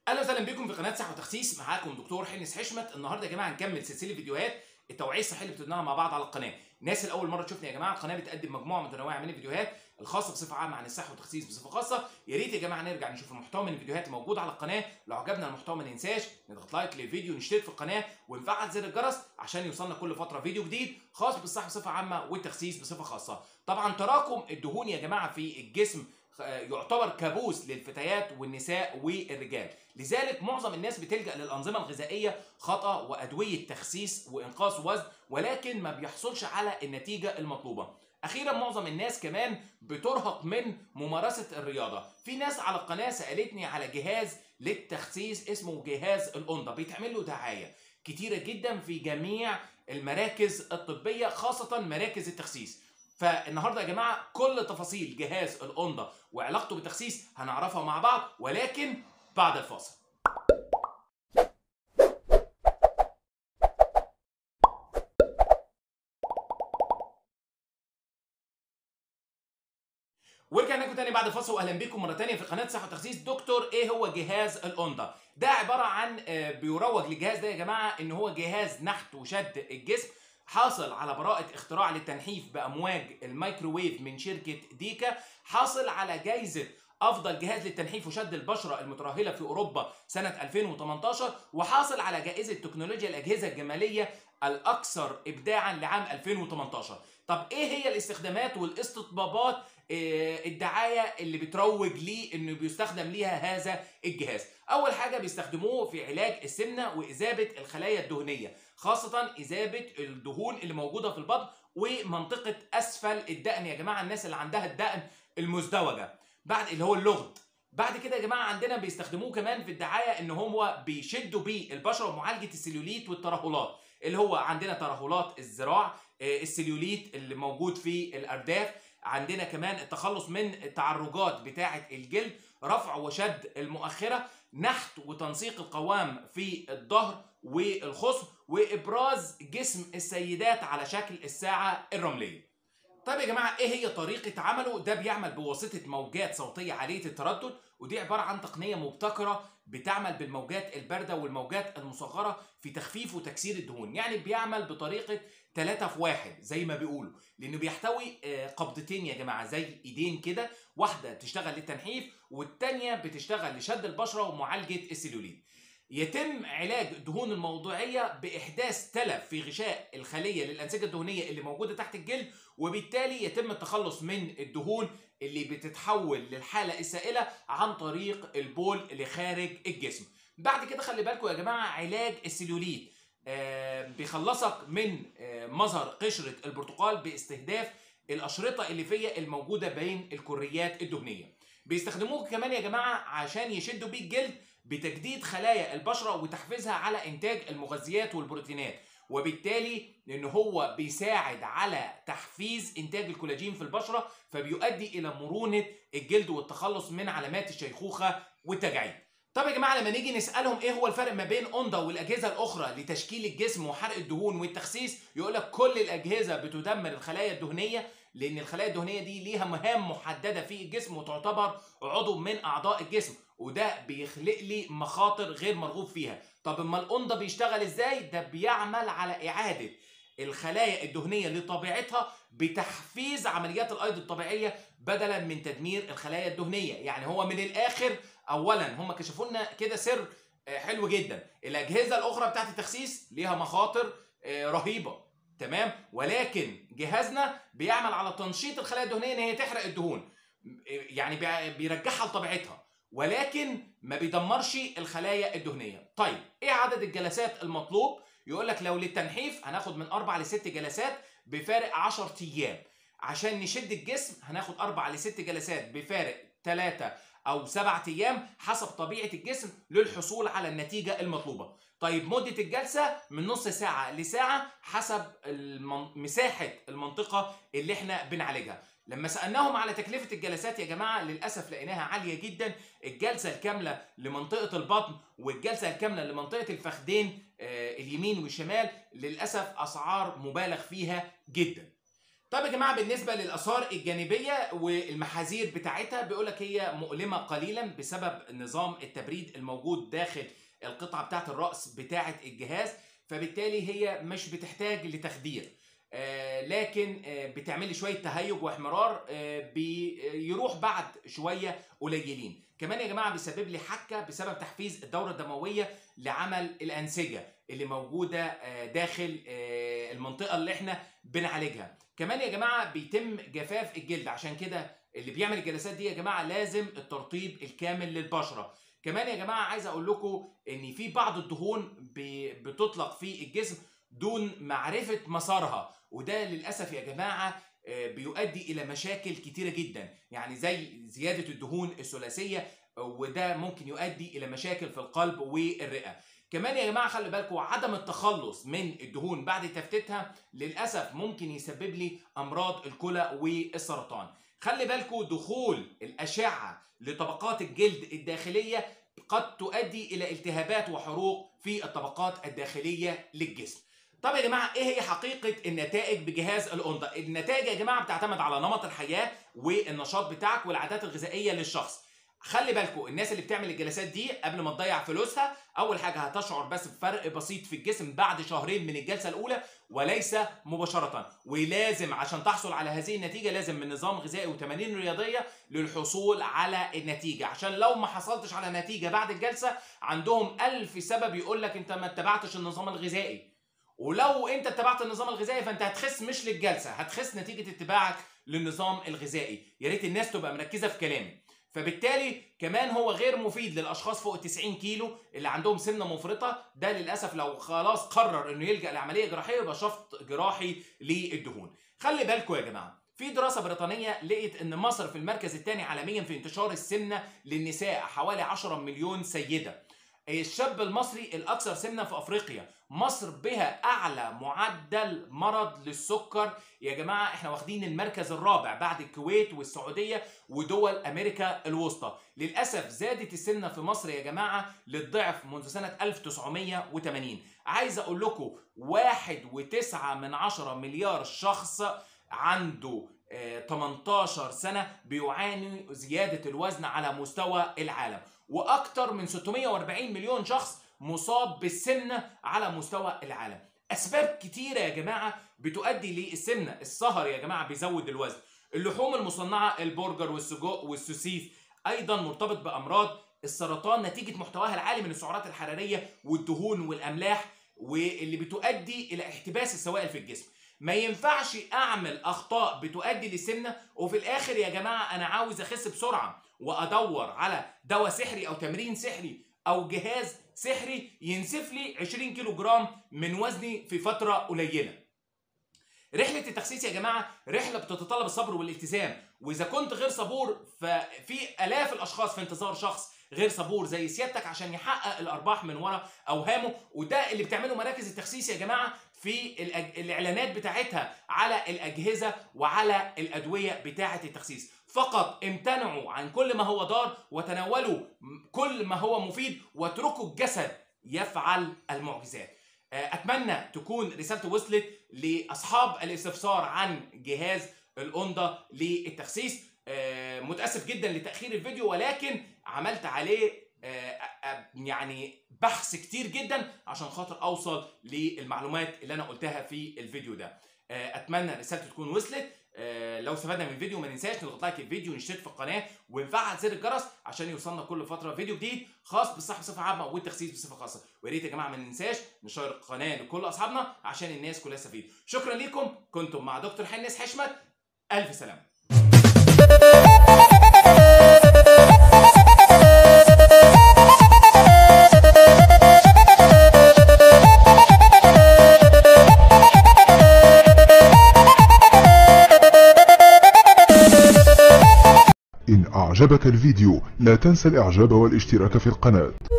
اهلا وسهلا بكم في قناه صحه وتخسيس معاكم دكتور حنس حشمت النهارده يا جماعه هنكمل سلسله فيديوهات التوعيه الصحيه اللي بتبناها مع بعض على القناه الناس الاول مره تشوفني يا جماعه القناه بتقدم مجموعه متنوعه من الفيديوهات الخاصه بصفه عامه عن الصحه والتخسيس بصفه خاصه يا ريت يا جماعه نرجع نشوف المحتوى من الفيديوهات الموجوده على القناه لو عجبنا المحتوى ما ننساش نضغط لايك للفيديو نشترك في القناه ونفعل زر الجرس عشان يوصلنا كل فتره فيديو جديد خاص بالصحه بصفه عامه والتخسيس بصفه خاصه طبعا تراكم الدهون يا جماعه في الجسم يعتبر كابوس للفتيات والنساء والرجال لذلك معظم الناس بتلجأ للأنظمة الغذائية خطأ وأدوية تخسيس وإنقاص وزن ولكن ما بيحصلش على النتيجة المطلوبة أخيرا معظم الناس كمان بترهق من ممارسة الرياضة في ناس على القناة سألتني على جهاز للتخسيس اسمه جهاز الأوندا بيتعمل له دعاية كتيرة جدا في جميع المراكز الطبية خاصة مراكز التخسيس فالنهارده يا جماعه كل تفاصيل جهاز الاوندا وعلاقته بالتخسيس هنعرفها مع بعض ولكن بعد الفاصل ورجعنا لكم تاني بعد الفاصل واهلا بكم مره تانيه في قناه صحه وتخسيس دكتور ايه هو جهاز الاوندا ده عباره عن بيروج للجهاز ده يا جماعه ان هو جهاز نحت وشد الجسم حاصل على براءة اختراع للتنحيف بأمواج الميكروويف من شركة ديكا حاصل على جايزة أفضل جهاز للتنحيف وشد البشرة المترهلة في أوروبا سنة 2018 وحاصل على جائزة تكنولوجيا الأجهزة الجمالية الأكثر إبداعا لعام 2018 طب إيه هي الاستخدامات والاستطبابات الدعايه اللي بتروج ليه انه بيستخدم ليها هذا الجهاز اول حاجه بيستخدموه في علاج السمنه واذابه الخلايا الدهنيه خاصه اذابه الدهون اللي موجوده في البطن ومنطقه اسفل الدقن يا جماعه الناس اللي عندها الدقن المزدوجه بعد اللي هو اللغد بعد كده يا جماعه عندنا بيستخدموه كمان في الدعايه ان هو بيشدوا بيه البشره ومعالجه السليوليت والترهلات اللي هو عندنا ترهلات الذراع السليوليت اللي موجود في الارداف عندنا كمان التخلص من التعرجات بتاعه الجلد رفع وشد المؤخره نحت وتنسيق القوام في الظهر والخصم وابراز جسم السيدات على شكل الساعه الرمليه طيب يا جماعه ايه هي طريقه عمله ده بيعمل بواسطه موجات صوتيه عاليه التردد ودي عباره عن تقنيه مبتكره بتعمل بالموجات البارده والموجات المصغره في تخفيف وتكسير الدهون يعني بيعمل بطريقه 3 في 1 زي ما بيقولوا لانه بيحتوي قبضتين يا جماعه زي ايدين كده واحده تشتغل للتنحيف والثانيه بتشتغل لشد البشره ومعالجه السليوليت يتم علاج الدهون الموضعيه باحداث تلف في غشاء الخليه للانسجه الدهنيه اللي موجوده تحت الجلد وبالتالي يتم التخلص من الدهون اللي بتتحول للحاله السائله عن طريق البول لخارج الجسم بعد كده خلي بالكم يا جماعه علاج السليوليت آه بيخلصك من آه مظهر قشره البرتقال باستهداف الاشرطه الليفيه الموجوده بين الكريات الدهنيه بيستخدموه كمان يا جماعه عشان يشدوا بيه الجلد بتجديد خلايا البشره وتحفيزها على انتاج المغذيات والبروتينات وبالتالي ان هو بيساعد على تحفيز انتاج الكولاجين في البشره فبيؤدي الى مرونه الجلد والتخلص من علامات الشيخوخه والتجاعيد طب يا جماعه لما نيجي نسالهم ايه هو الفرق ما بين اوندا والاجهزه الاخرى لتشكيل الجسم وحرق الدهون والتخسيس يقول لك كل الاجهزه بتدمر الخلايا الدهنيه لان الخلايا الدهنيه دي ليها مهام محدده في الجسم وتعتبر عضو من اعضاء الجسم وده بيخلق لي مخاطر غير مرغوب فيها طب اما الاوندا بيشتغل ازاي ده بيعمل على اعاده الخلايا الدهنيه لطبيعتها بتحفيز عمليات الايض الطبيعيه بدلا من تدمير الخلايا الدهنيه يعني هو من الاخر اولا هم كشفوا لنا كده سر حلو جدا الاجهزه الاخرى بتاعت التخسيس ليها مخاطر رهيبه تمام ولكن جهازنا بيعمل على تنشيط الخلايا الدهنيه ان هي تحرق الدهون يعني بيرجعها لطبيعتها ولكن ما بيدمرش الخلايا الدهنيه طيب ايه عدد الجلسات المطلوب يقول لك لو للتنحيف هناخد من اربع لست جلسات بفارق 10 ايام عشان نشد الجسم هناخد اربع لست جلسات بفارق 3 او 7 ايام حسب طبيعه الجسم للحصول على النتيجه المطلوبه طيب مده الجلسه من نص ساعه لساعه حسب المن... مساحه المنطقه اللي احنا بنعالجها لما سالناهم على تكلفه الجلسات يا جماعه للاسف لقيناها عاليه جدا الجلسه الكامله لمنطقه البطن والجلسه الكامله لمنطقه الفخذين آه اليمين والشمال للاسف اسعار مبالغ فيها جدا طب يا جماعه بالنسبه للاثار الجانبيه والمحاذير بتاعتها بيقول لك هي مؤلمه قليلا بسبب نظام التبريد الموجود داخل القطعه بتاعه الراس بتاعه الجهاز فبالتالي هي مش بتحتاج لتخدير آه لكن آه بتعمل لي شويه تهيج واحمرار آه بيروح بعد شويه قليلين كمان يا جماعه بيسبب لي حكه بسبب تحفيز الدوره الدمويه لعمل الانسجه اللي موجوده داخل المنطقه اللي احنا بنعالجها كمان يا جماعه بيتم جفاف الجلد عشان كده اللي بيعمل الجلسات دي يا جماعه لازم الترطيب الكامل للبشره كمان يا جماعه عايز اقول لكم ان في بعض الدهون بتطلق في الجسم دون معرفه مسارها وده للاسف يا جماعه بيؤدي الى مشاكل كتيره جدا يعني زي زياده الدهون الثلاثيه وده ممكن يؤدي الى مشاكل في القلب والرئه كمان يا جماعه خلي بالكم عدم التخلص من الدهون بعد تفتيتها للاسف ممكن يسبب لي امراض الكلى والسرطان خلي بالكم دخول الاشعه لطبقات الجلد الداخليه قد تؤدي الى التهابات وحروق في الطبقات الداخليه للجسم طب يا جماعه ايه هي حقيقه النتائج بجهاز الاوندا النتائج يا جماعه بتعتمد على نمط الحياه والنشاط بتاعك والعادات الغذائيه للشخص خلي بالكم الناس اللي بتعمل الجلسات دي قبل ما تضيع فلوسها اول حاجه هتشعر بس بفرق بسيط في الجسم بعد شهرين من الجلسه الاولى وليس مباشره ولازم عشان تحصل على هذه النتيجه لازم من نظام غذائي وتمارين رياضيه للحصول على النتيجه عشان لو ما حصلتش على نتيجه بعد الجلسه عندهم ألف سبب يقول لك انت ما اتبعتش النظام الغذائي ولو انت اتبعت النظام الغذائي فانت هتخس مش للجلسه هتخس نتيجه اتباعك للنظام الغذائي يا ريت الناس تبقى مركزه في كلامي فبالتالي كمان هو غير مفيد للاشخاص فوق ال 90 كيلو اللي عندهم سمنه مفرطه ده للاسف لو خلاص قرر انه يلجا لعمليه جراحيه يبقى شفط جراحي للدهون خلي بالكم يا جماعه في دراسه بريطانيه لقيت ان مصر في المركز الثاني عالميا في انتشار السمنه للنساء حوالي 10 مليون سيده الشاب المصري الاكثر سمنه في افريقيا مصر بها اعلى معدل مرض للسكر يا جماعه احنا واخدين المركز الرابع بعد الكويت والسعوديه ودول امريكا الوسطى للاسف زادت السمنه في مصر يا جماعه للضعف منذ سنه 1980 عايز اقول لكم واحد وتسعة من عشرة مليار شخص عنده 18 سنة بيعاني زيادة الوزن على مستوى العالم واكثر من 640 مليون شخص مصاب بالسمنه على مستوى العالم اسباب كتيره يا جماعه بتؤدي للسمنه السهر يا جماعه بيزود الوزن اللحوم المصنعه البرجر والسجق والسوسيس ايضا مرتبط بامراض السرطان نتيجه محتواها العالي من السعرات الحراريه والدهون والاملاح واللي بتؤدي الى احتباس السوائل في الجسم ما ينفعش اعمل اخطاء بتؤدي للسمنه وفي الاخر يا جماعه انا عاوز اخس بسرعه وادور على دواء سحري او تمرين سحري او جهاز سحري ينسف لي 20 كيلو جرام من وزني في فتره قليله رحلة التخسيس يا جماعة رحلة بتتطلب الصبر والالتزام وإذا كنت غير صبور ففي آلاف الأشخاص في انتظار شخص غير صبور زي سيادتك عشان يحقق الأرباح من وراء أوهامه وده اللي بتعمله مراكز التخسيس يا جماعة في الأج... الإعلانات بتاعتها على الأجهزة وعلى الأدوية بتاعة التخسيس فقط امتنعوا عن كل ما هو ضار وتناولوا كل ما هو مفيد واتركوا الجسد يفعل المعجزات اتمنى تكون رسالتي وصلت لاصحاب الاستفسار عن جهاز الاوندا للتخسيس متاسف جدا لتاخير الفيديو ولكن عملت عليه يعني بحث كتير جدا عشان خاطر اوصل للمعلومات اللي انا قلتها في الفيديو ده اتمنى رسالتي تكون وصلت لو استفدنا من الفيديو ما ننساش نضغط لايك الفيديو ونشترك في القناه ونفعل زر الجرس عشان يوصلنا كل فتره فيديو جديد خاص بالصحه بصفه عامه والتخسيس بصفه خاصه ويا ريت يا جماعه ما ننساش نشير القناه لكل اصحابنا عشان الناس كلها تستفيد شكرا ليكم كنتم مع دكتور حنس حشمت الف سلامه إن أعجبك الفيديو لا تنسى الإعجاب والاشتراك في القناة